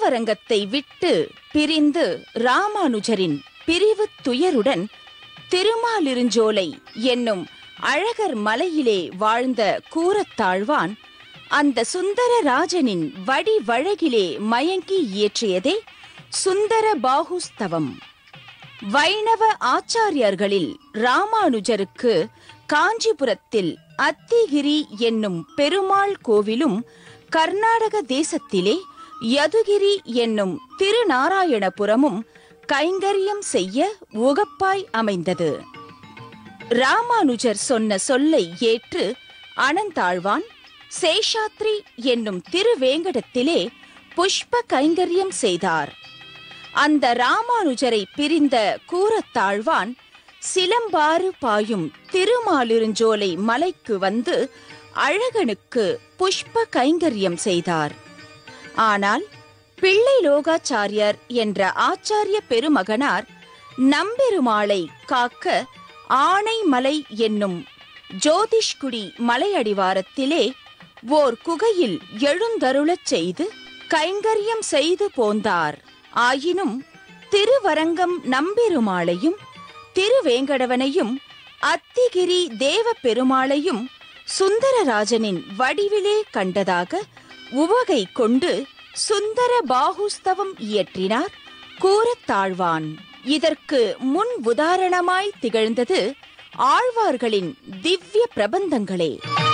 திருவரங்கத்தை விட்டு பிரிந்து ராமானுஜரின் பிரிவு துயருடன் திருமாலிருஞ்சோலை என்னும் அழகர் மலையிலே வாழ்ந்த கூரத்தாழ்வான் அந்த சுந்தரராஜனின் வடி வழகிலே மயங்கி இயற்றியதே சுந்தர பாகுஸ்தவம் வைணவ ஆச்சாரியர்களில் ராமானுஜருக்கு காஞ்சிபுரத்தில் அத்திகிரி என்னும் பெருமாள் கோவிலும் கர்நாடக தேசத்திலே யதுகிரி என்னும் திருநாராயணபுரமும் கைங்கரியம் செய்ய உகப்பாய் அமைந்தது ராமானுஜர் சொன்ன சொல்லை ஏற்று அனந்தாழ்வான் சேஷாத்ரி என்னும் திருவேங்கடத்திலே புஷ்ப கைங்கரியம் செய்தார் அந்த ராமானுஜரை பிரிந்த கூரத்தாழ்வான் சிலம்பாறு பாயும் திருமாலிருஞ்சோலை மலைக்கு வந்து அழகனுக்கு புஷ்ப கைங்கரியம் செய்தார் ஆனால் பிள்ளை லோகாச்சாரியர் என்ற ஆச்சாரிய பெருமகனார் நம்பெருமாளை காக்க ஆனைமலை என்னும் ஜோதிஷ்குடி மலையடிவாரத்திலே ஓர் குகையில் எழுந்தருளச் செய்து கைங்கரியம் செய்து போந்தார் ஆயினும் திருவரங்கம் நம்பெருமாளையும் திருவேங்கடவனையும் அத்திகிரி தேவ பெருமாளையும் சுந்தரராஜனின் வடிவிலே கண்டதாக உவகை கொண்டு சுந்தர பாகுஸ்தவம் இயற்றினார் கூரத்தாழ்வான் இதற்கு முன் உதாரணமாய் திகழ்ந்தது ஆழ்வார்களின் திவ்ய பிரபந்தங்களே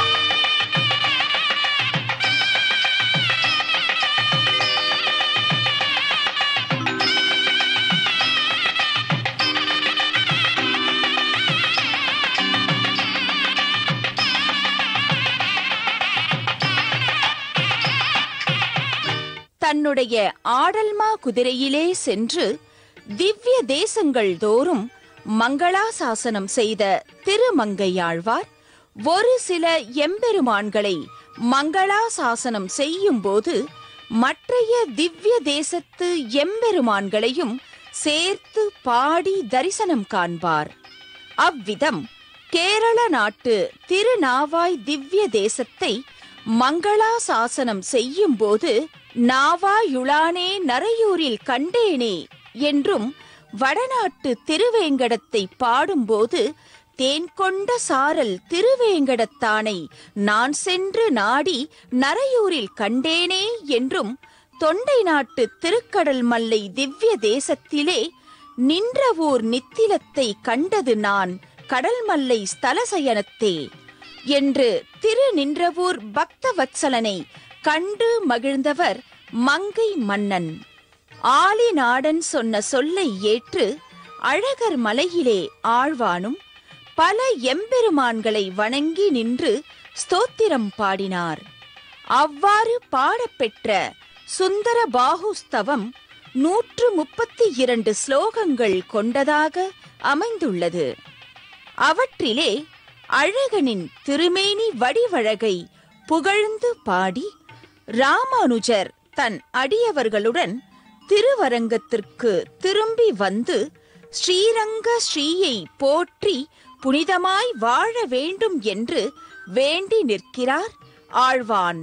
தன்னுடைய ஆடல்மா குதிரையிலே சென்று திவ்ய தேசங்கள் தோறும் மங்களாசாசனம் செய்த திருமங்கையாழ்வார் ஒரு சில எம்பெருமான்களை மங்களாசாசனம் செய்யும்போது மற்றைய திவ்ய தேசத்து எம்பெருமான்களையும் சேர்த்து பாடி தரிசனம் காண்பார் அவ்விதம் கேரள நாட்டு திருநாவாய் திவ்ய தேசத்தை மங்களாசாசனம் செய்யும்போது நாவாயுளானே நரையூரில் கண்டேனே என்றும் வடநாட்டு திருவேங்கடத்தை பாடும்போது தேன் கொண்ட சாரல் திருவேங்கடத்தானை நான் சென்று நாடி நரையூரில் கண்டேனே என்றும் தொண்டை நாட்டு திருக்கடல் மல்லை திவ்ய தேசத்திலே நின்ற ஊர் நித்திலத்தை கண்டது நான் கடல் மல்லை ஸ்தலசயனத்தே என்று திரு நின்றவூர் பக்தவத்சலனை கண்டு மகிழ்ந்தவர் மங்கை மன்னன் ஆலி நாடன் சொன்ன சொல்லை ஏற்று அழகர் மலையிலே ஆழ்வானும் பல எம்பெருமான்களை வணங்கி நின்று ஸ்தோத்திரம் பாடினார் அவ்வாறு பாடப்பெற்ற சுந்தர பாகுஸ்தவம் நூற்று முப்பத்தி இரண்டு ஸ்லோகங்கள் கொண்டதாக அமைந்துள்ளது அவற்றிலே அழகனின் திருமேனி வடிவழகை புகழ்ந்து பாடி ராமானுஜர் தன் அடியவர்களுடன் திருவரங்கத்திற்கு திரும்பி வந்து ஸ்ரீரங்க ஸ்ரீயை போற்றி புனிதமாய் வாழ வேண்டும் என்று வேண்டி நிற்கிறார் ஆழ்வான்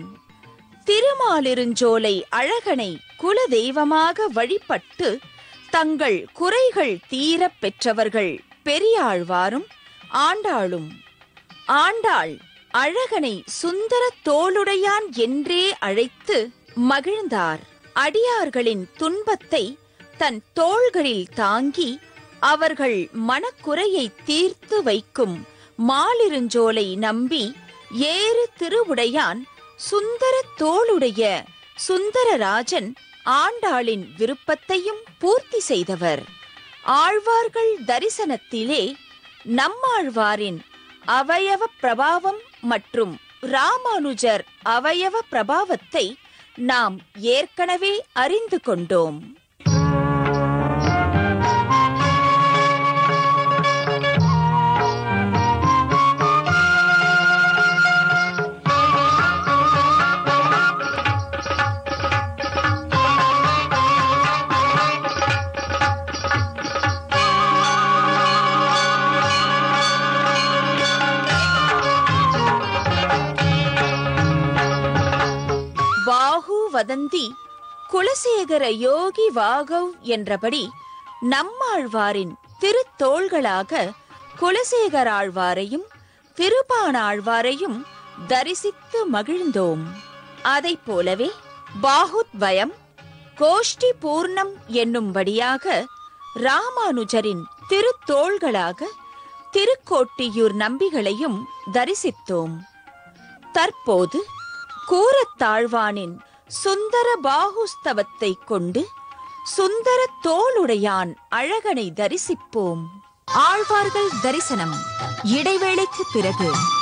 திருமாலிருஞ்சோலை அழகனை குலதெய்வமாக வழிபட்டு தங்கள் குறைகள் தீரப் பெற்றவர்கள் பெரியாழ்வாரும் ஆண்டாளும் ஆண்டாள் அழகனை சுந்தர தோளுடையான் என்றே அழைத்து மகிழ்ந்தார் அடியார்களின் துன்பத்தை தன் தோள்களில் தாங்கி அவர்கள் மனக்குறையை தீர்த்து வைக்கும் மாலிருஞ்சோலை நம்பி ஏறு திருவுடையான் சுந்தர தோளுடைய சுந்தரராஜன் ஆண்டாளின் விருப்பத்தையும் பூர்த்தி செய்தவர் ஆழ்வார்கள் தரிசனத்திலே நம்மாழ்வாரின் அவயவ பிரபாவம் மற்றும் ராமானுஜர் அவயவ பிரபாவத்தை நாம் ஏற்கனவே அறிந்து கொண்டோம் பாஹு வதந்தி குலசேகர யோகி வாகவ் என்றபடி நம்மாழ்வாரின் திருத்தோள்களாக குலசேகராழ்வாரையும் திருப்பானாழ்வாரையும் தரிசித்து மகிழ்ந்தோம் அதைப் போலவே பாகுத்வயம் கோஷ்டி பூர்ணம் என்னும்படியாக ராமானுஜரின் திருத்தோள்களாக திருக்கோட்டியூர் நம்பிகளையும் தரிசித்தோம் தற்போது கூரத்தாழ்வானின் சுந்தர பாகுஸ்தவத்தை கொண்டு சுந்தர தோளுடையான் அழகனை தரிசிப்போம் ஆழ்வார்கள் தரிசனம் இடைவேளைக்கு பிறகு